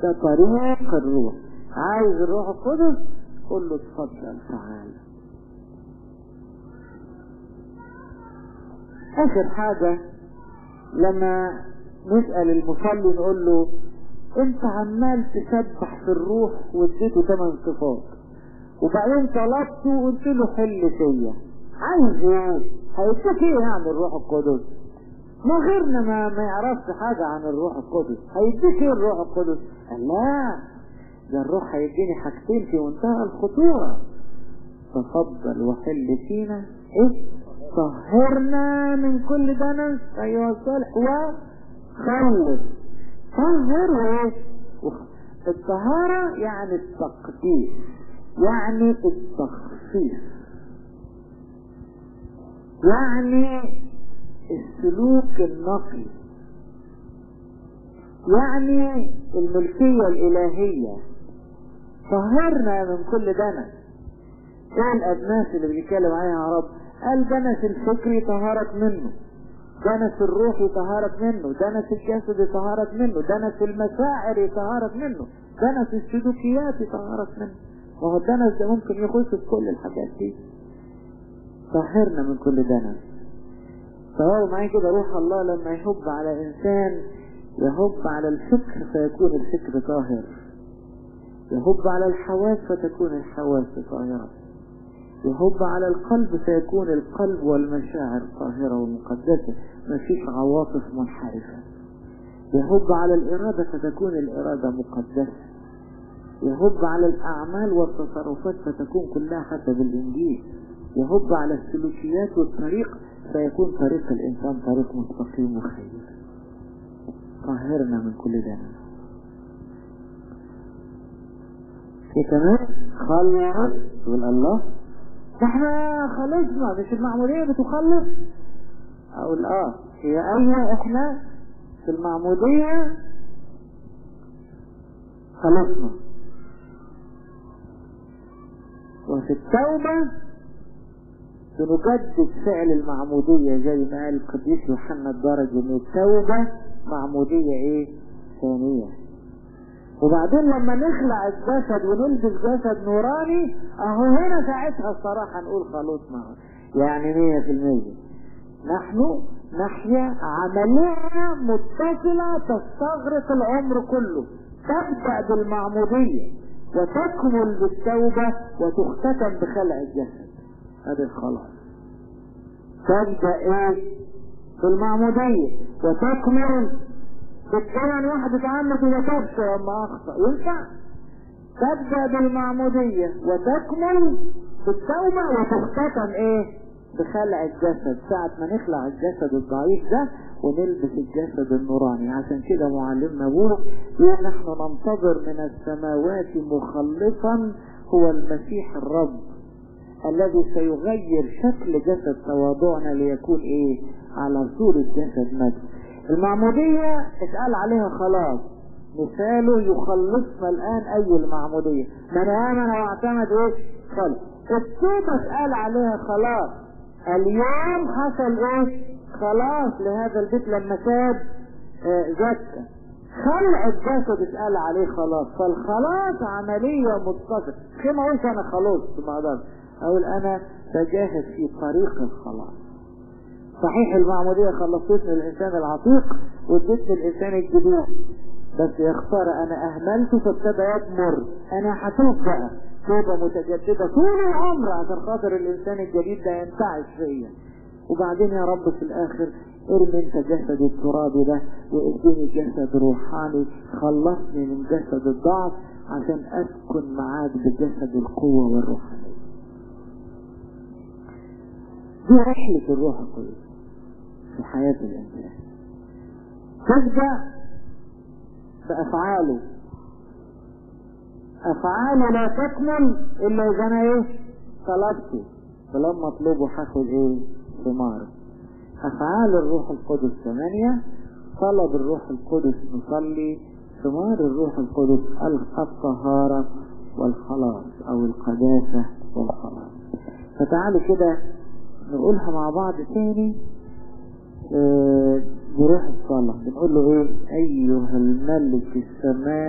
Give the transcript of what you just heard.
ده طريق الروح عايز الروح القدس قول له اتفضل تعالى اخر حاجة لما نسأل المصلي نقول له انت عمال تسبح في الروح واديته ثمان صفات وبعدين طلبته وقلت له حل فيا عايز ايه هيديك ايه يعني الروح القدس ما غيرنا ما, ما يعرفش حاجة عن الروح القدس هيديك ايه الروح القدس قال لا ده الروح هيديني حاجتين في منتهى الخطورة تفضل وحل فينا ايه طهرنا من كل دنس ايها الصالح وخلص طهر وايه الطهارة يعني التقديس يعني التخصيص يعني السلوك النقي يعني الملكية الإلهية طهرنا من كل دنس ايه الأدناس اللي بيتكلم عليها يا رب قال دنس الفكري طهرت منه دنس الروح يطهرك منه دنس الجسد يطهرك منه دنس المشاعر يطهرك منه دنس السلوكيات يطهرك منه وهو الدنس ده ممكن يخش في كل الحاجات دي طهرنا من كل دنس فهو معايا كده روح الله لما يهب على انسان يهب على الفكر فيكون الفكر طاهر يهب على الحواس فتكون الحواس طاهرة يهب على القلب فيكون القلب والمشاعر طاهرة ومقدسة ما فيش عواطف منحرفة يهب على الإرادة فتكون الإرادة مقدسة يهب على الأعمال والتصرفات فتكون كلها حسب الإنجيل يهب على السلوكيات والطريق فيكون طريق الإنسان طريق مستقيم وخير طهرنا من كل دنس في كمان خلص يقول الله احنا خلصنا مش المعمودية بتخلص اقول اه هي ايوه احنا في المعمودية خلصنا وفي التوبة بنجدد فعل المعمودية زي ما قال القديس يوحنا الدرج ان التوبة معمودية ايه ثانية وبعدين لما نخلع الجسد ونلبس جسد نوراني اهو هنا ساعتها الصراحة نقول خلصنا يعني مية في المية نحن نحيا عملية متصلة تستغرق العمر كله تبدأ بالمعمودية وتكمل بالتوبة وتختتم بخلع الجسد هذا الخلاص تبدأ ايه بالمعمودية وتكمل بالكلام واحد اتعمد وما تبش لما اخطأ ينفع تبدأ بالمعمودية وتكمل بالتوبة وتختتم ايه بخلع الجسد ساعة ما نخلع الجسد الضعيف ده ونلبس الجسد النوراني عشان كده معلمنا بولس يقول نحن ننتظر من السماوات مخلصا هو المسيح الرب الذي سيغير شكل جسد تواضعنا ليكون ايه على صورة جسد مجد المعمودية اتقال عليها خلاص مثاله يخلصنا الان اي المعمودية من امن واعتمد ايه خلص التوبة اتقال عليها خلاص اليوم حصل ايه خلاص لهذا البيت لما ساب آه زكى خلع الجسد اتقال عليه خلاص فالخلاص عملية متصلة كما قلت انا خلاص ما اقدرش اقول انا بجاهد في طريق الخلاص صحيح المعمودية خلصتني الانسان العتيق وادتني الانسان الجديد بس يا خسارة انا اهملته فابتدى يضمر انا هتوب بقى توبة متجددة طول العمر عشان خاطر الانسان الجديد ده ينتعش فيا وبعدين يا رب في الاخر ارمي انت جسد الترابي ده واديني جسد روحاني خلصني من جسد الضعف عشان اسكن معاك بجسد القوة والروحانية دي رحلة الروح القدس في حياة الانسان تبدأ بافعاله افعاله لا تكمل الا اذا انا ايه طلبته فلما اطلبه هاخد ايه ثماره افعال الروح القدس ثمانية طلب الروح القدس نصلي ثمار الروح القدس الطهارة والخلاص او القداسة والخلاص فتعالوا كده نقولها مع بعض تاني اه بروح الصلاة بنقول له ايه ايها الملك السماء